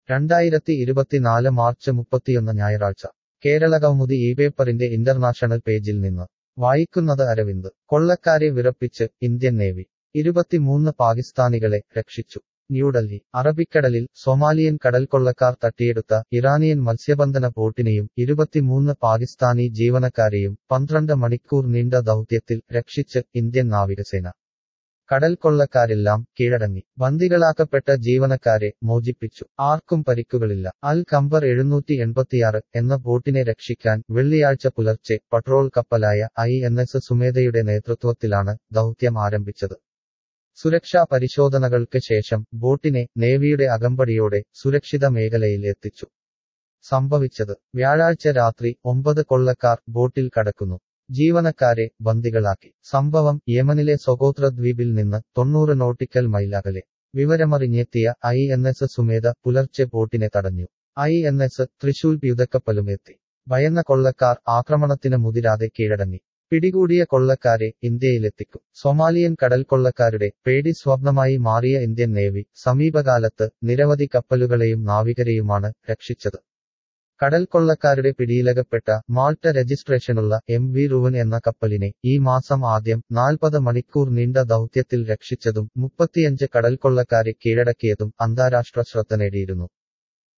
രണ്ടായിരത്തി ഇരുപത്തിനാല് മാർച്ച് മുപ്പത്തിയൊന്ന് ഞായറാഴ്ച കേരള കൗമുദി ഈ പേപ്പറിന്റെ ഇന്റർനാഷണൽ പേജിൽ നിന്ന് വായിക്കുന്നത് അരവിന്ദ് കൊള്ളക്കാരെ വിറപ്പിച്ച് ഇന്ത്യൻ നേവി ഇരുപത്തിമൂന്ന് പാകിസ്ഥാനികളെ രക്ഷിച്ചു ന്യൂഡൽഹി അറബിക്കടലിൽ സൊമാലിയൻ കടൽക്കൊള്ളക്കാർ തട്ടിയെടുത്ത ഇറാനിയൻ മത്സ്യബന്ധന ബോട്ടിനെയും ഇരുപത്തിമൂന്ന് പാകിസ്ഥാനി ജീവനക്കാരെയും പന്ത്രണ്ട് മണിക്കൂർ നീണ്ട ദൗത്യത്തിൽ രക്ഷിച്ച് ഇന്ത്യൻ നാവികസേന കടൽക്കൊള്ളക്കാരെല്ലാം കീഴടങ്ങി ബന്ദികളാക്കപ്പെട്ട ജീവനക്കാരെ മോചിപ്പിച്ചു ആർക്കും പരിക്കുകളില്ല അൽ കമ്പർ എഴുന്നൂറ്റി എൺപത്തിയാറ് എന്ന ബോട്ടിനെ രക്ഷിക്കാൻ വെള്ളിയാഴ്ച പുലർച്ചെ പട്രോൾ കപ്പലായ ഐ എൻ എസ് സുമേധയുടെ നേതൃത്വത്തിലാണ് ദൗത്യം ആരംഭിച്ചത് സുരക്ഷാ പരിശോധനകൾക്ക് ശേഷം ബോട്ടിനെ നേവിയുടെ അകമ്പടിയോടെ സുരക്ഷിത മേഖലയിൽ എത്തിച്ചു സംഭവിച്ചത് വ്യാഴാഴ്ച രാത്രി ഒമ്പത് കൊള്ളക്കാർ ബോട്ടിൽ കടക്കുന്നു ജീവനക്കാരെ ബന്ദികളാക്കി സംഭവം യമനിലെ സൊഗോത്ര ദ്വീപിൽ നിന്ന് തൊണ്ണൂറ് നോട്ടിക്കൽ മൈൽ അകലെ വിവരമറിഞ്ഞെത്തിയ ഐ എൻ എസ് സുമേധ പുലർച്ചെ ബോട്ടിനെ തടഞ്ഞു ഐ എൻ എസ് തൃശൂൽ യുദ്ധക്കപ്പലും എത്തി ഭയന്ന കൊള്ളക്കാർ ആക്രമണത്തിന് മുതിരാതെ കീഴടങ്ങി പിടികൂടിയ കൊള്ളക്കാരെ ഇന്ത്യയിലെത്തിക്കും സൊമാലിയൻ കടൽക്കൊള്ളക്കാരുടെ പേടി സ്വപ്നമായി മാറിയ ഇന്ത്യൻ നേവി സമീപകാലത്ത് നിരവധി കപ്പലുകളെയും നാവികരെയുമാണ് രക്ഷിച്ചത് കടൽക്കൊള്ളക്കാരുടെ പിടിയിലകപ്പെട്ട മാൾട്ട രജിസ്ട്രേഷനുള്ള എം വി റുവൻ എന്ന കപ്പലിനെ ഈ മാസം ആദ്യം നാൽപ്പത് മണിക്കൂർ നീണ്ട ദൗത്യത്തിൽ രക്ഷിച്ചതും മുപ്പത്തിയഞ്ച് കടൽക്കൊള്ളക്കാരെ കീഴടക്കിയതും അന്താരാഷ്ട്ര ശ്രദ്ധ നേടിയിരുന്നു